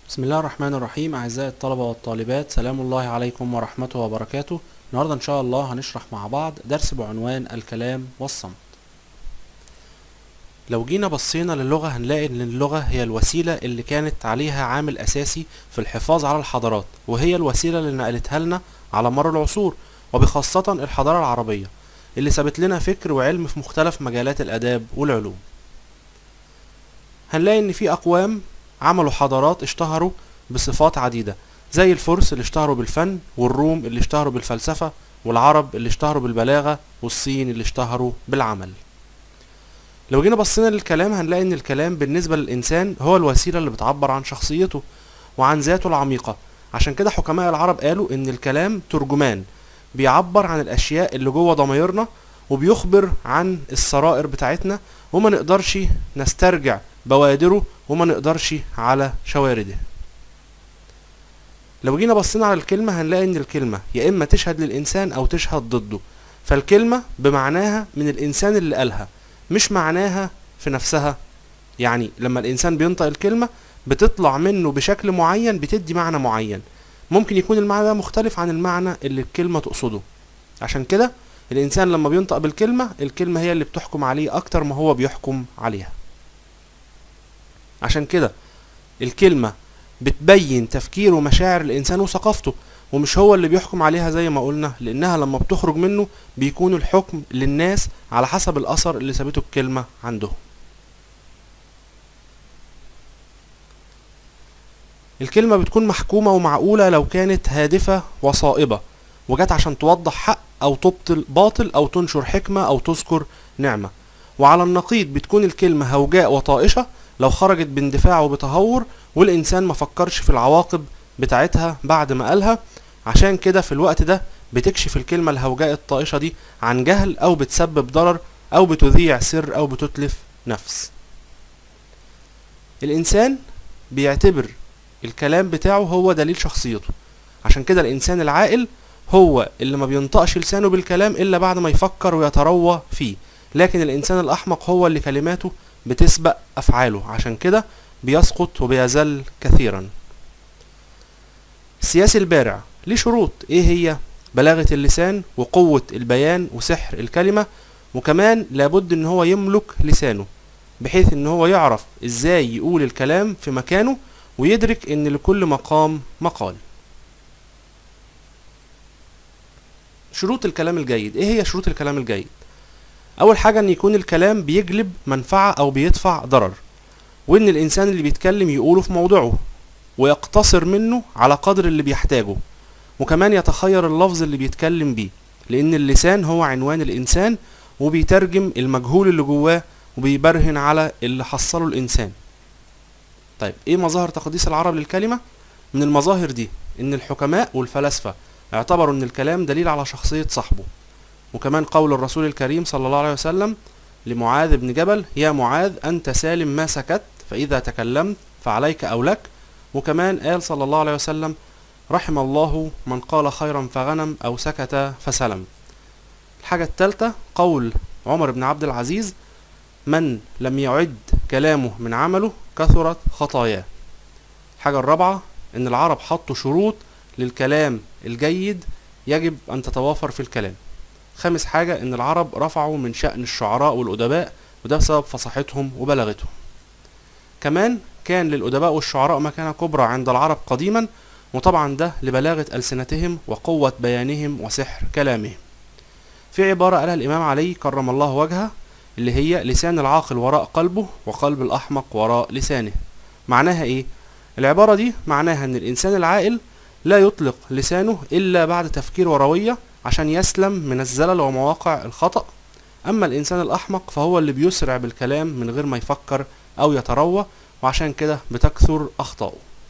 بسم الله الرحمن الرحيم أعزائي الطلبة والطالبات سلام الله عليكم ورحمته وبركاته النهاردة إن شاء الله هنشرح مع بعض درس بعنوان الكلام والصمت لو جينا بصينا للغة هنلاقي إن اللغة هي الوسيلة اللي كانت عليها عامل أساسي في الحفاظ على الحضارات وهي الوسيلة اللي نقلتها لنا على مر العصور وبخاصة الحضارة العربية اللي سابت لنا فكر وعلم في مختلف مجالات الآداب والعلوم هنلاقي إن في أقوام عملوا حضارات اشتهروا بصفات عديدة زي الفرس اللي اشتهروا بالفن والروم اللي اشتهروا بالفلسفة والعرب اللي اشتهروا بالبلاغة والصين اللي اشتهروا بالعمل لو جينا بصينا للكلام هنلاقي ان الكلام بالنسبة للإنسان هو الوسيلة اللي بتعبر عن شخصيته وعن ذاته العميقة عشان كده حكماء العرب قالوا ان الكلام ترجمان بيعبر عن الأشياء اللي جوه ضميرنا وبيخبر عن السرائر بتاعتنا وما نقدرش نسترجع بوادره وما نقدرش على شوارده لو جينا بصينا على الكلمة هنلاقي ان الكلمة يا اما تشهد للانسان او تشهد ضده فالكلمة بمعناها من الانسان اللي قالها مش معناها في نفسها يعني لما الانسان بينطق الكلمة بتطلع منه بشكل معين بتدي معنى معين ممكن يكون المعنى ده مختلف عن المعنى اللي الكلمة تقصده عشان كده الانسان لما بينطق بالكلمة الكلمة هي اللي بتحكم عليه اكتر ما هو بيحكم عليها عشان كده الكلمة بتبين تفكير ومشاعر الإنسان وثقافته ومش هو اللي بيحكم عليها زي ما قلنا لأنها لما بتخرج منه بيكون الحكم للناس على حسب الأثر اللي سابته الكلمة عندهم الكلمة بتكون محكومة ومعقولة لو كانت هادفة وصائبة وجت عشان توضح حق أو تبطل باطل أو تنشر حكمة أو تذكر نعمة وعلى النقيض بتكون الكلمة هوجاء وطائشة لو خرجت باندفاع وبتهور والإنسان ما فكرش في العواقب بتاعتها بعد ما قالها عشان كده في الوقت ده بتكشف الكلمة الهوجاء الطائشة دي عن جهل أو بتسبب ضرر أو بتذيع سر أو بتتلف نفس الإنسان بيعتبر الكلام بتاعه هو دليل شخصيته عشان كده الإنسان العاقل هو اللي ما بينطقش لسانه بالكلام إلا بعد ما يفكر ويتروى فيه لكن الإنسان الأحمق هو اللي كلماته بتسبق أفعاله عشان كده بيسقط وبيزل كثيرا السياسي البارع ليه شروط ايه هي بلاغة اللسان وقوة البيان وسحر الكلمة وكمان لابد ان هو يملك لسانه بحيث ان هو يعرف ازاي يقول الكلام في مكانه ويدرك ان لكل مقام مقال شروط الكلام الجيد ايه هي شروط الكلام الجيد اول حاجة ان يكون الكلام بيجلب منفعة او بيدفع ضرر وان الانسان اللي بيتكلم يقوله في موضعه ويقتصر منه على قدر اللي بيحتاجه وكمان يتخير اللفظ اللي بيتكلم بيه لان اللسان هو عنوان الانسان وبيترجم المجهول اللي جواه وبيبرهن على اللي حصله الانسان طيب ايه مظاهر تقديس العرب للكلمة من المظاهر دي ان الحكماء والفلاسفة اعتبروا ان الكلام دليل على شخصية صاحبه وكمان قول الرسول الكريم صلى الله عليه وسلم لمعاذ بن جبل يا معاذ أنت سالم ما سكت فإذا تكلمت فعليك أو لك وكمان قال صلى الله عليه وسلم رحم الله من قال خيرا فغنم أو سكت فسلم الحاجة الثالثة قول عمر بن عبد العزيز من لم يعد كلامه من عمله كثرت خطاياه الحاجة الرابعة إن العرب حطوا شروط للكلام الجيد يجب أن تتوافر في الكلام خامس حاجة إن العرب رفعوا من شأن الشعراء والأدباء وده بسبب فصاحتهم وبلاغتهم كمان كان للأدباء والشعراء مكانة كبرى عند العرب قديما وطبعا ده لبلاغة ألسنتهم وقوة بيانهم وسحر كلامهم في عبارة قالها الإمام علي كرم الله وجهه اللي هي لسان العاقل وراء قلبه وقلب الأحمق وراء لسانه معناها إيه؟ العبارة دي معناها إن الإنسان العاقل لا يطلق لسانه إلا بعد تفكير وروية عشان يسلم من الزلل ومواقع الخطأ أما الإنسان الأحمق فهو اللي بيسرع بالكلام من غير ما يفكر أو يتروى وعشان كده بتكثر أخطاؤه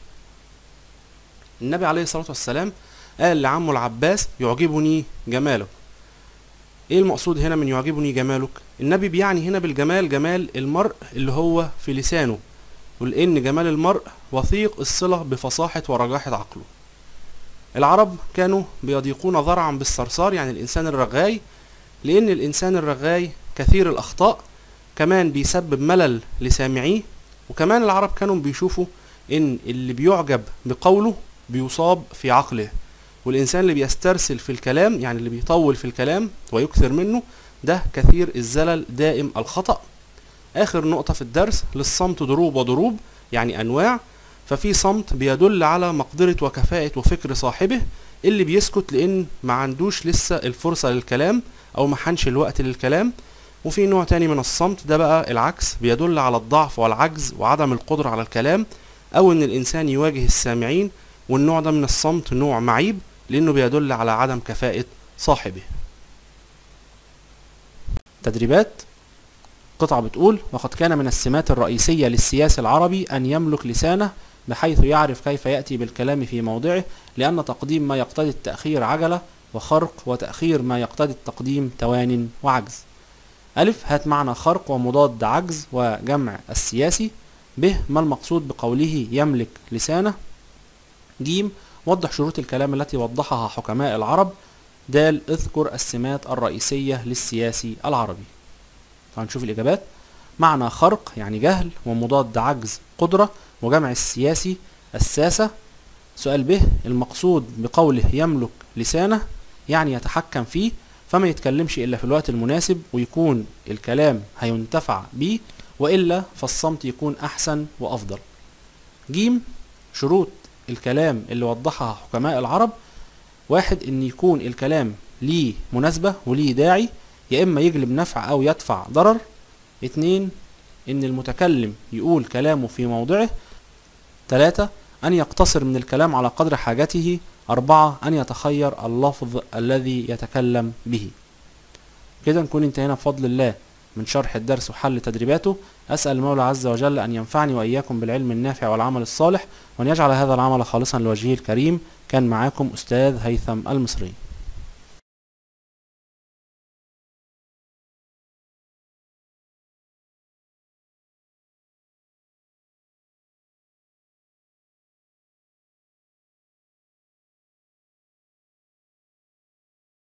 النبي عليه الصلاة والسلام قال لعمه العباس يعجبني جمالك ايه المقصود هنا من يعجبني جمالك النبي بيعني هنا بالجمال جمال المرء اللي هو في لسانه ولأن جمال المرء وثيق الصلة بفصاحة ورجاحة عقله العرب كانوا بيضيقون ذرعا بالصرصار يعني الإنسان الرغاي لأن الإنسان الرغاي كثير الأخطاء كمان بيسبب ملل لسامعيه وكمان العرب كانوا بيشوفوا ان اللي بيعجب بقوله بيصاب في عقله والانسان اللي بيسترسل في الكلام يعني اللي بيطول في الكلام ويكثر منه ده كثير الزلل دائم الخطأ اخر نقطة في الدرس للصمت ضروب وضروب يعني انواع ففي صمت بيدل على مقدرة وكفاءة وفكر صاحبه اللي بيسكت لان ما عندوش لسه الفرصة للكلام او ما حنش الوقت للكلام وفي نوع تاني من الصمت ده بقى العكس بيدل على الضعف والعجز وعدم القدرة على الكلام او ان الانسان يواجه السامعين والنوع ده من الصمت نوع معيب لانه بيدل على عدم كفاءة صاحبه تدريبات قطعة بتقول وقد كان من السمات الرئيسية للسياسي العربي أن يملك لسانه بحيث يعرف كيف يأتي بالكلام في موضعه لأن تقديم ما يقتضي التأخير عجلة وخرق وتأخير ما يقتضي التقديم توان وعجز ألف هات معنى خرق ومضاد عجز وجمع السياسي ب ما المقصود بقوله يملك لسانه ج وضح شروط الكلام التي وضحها حكماء العرب د اذكر السمات الرئيسية للسياسي العربي فهنشوف الإجابات معنى خرق يعني جهل ومضاد عجز قدرة وجمع السياسي الساسة سؤال به المقصود بقوله يملك لسانه يعني يتحكم فيه فما يتكلمش إلا في الوقت المناسب ويكون الكلام هينتفع بيه وإلا فالصمت يكون أحسن وأفضل جيم شروط الكلام اللي وضحها حكماء العرب واحد ان يكون الكلام ليه مناسبة وليه داعي يا اما يجلب نفع او يدفع ضرر اتنين ان المتكلم يقول كلامه في موضعه تلاتة ان يقتصر من الكلام على قدر حاجته اربعة ان يتخير اللفظ الذي يتكلم به كده نكون انتهينا بفضل الله من شرح الدرس وحل تدريباته أسأل المولى عز وجل أن ينفعني وإياكم بالعلم النافع والعمل الصالح وأن يجعل هذا العمل خالصا لوجهه الكريم كان معاكم أستاذ هيثم المصري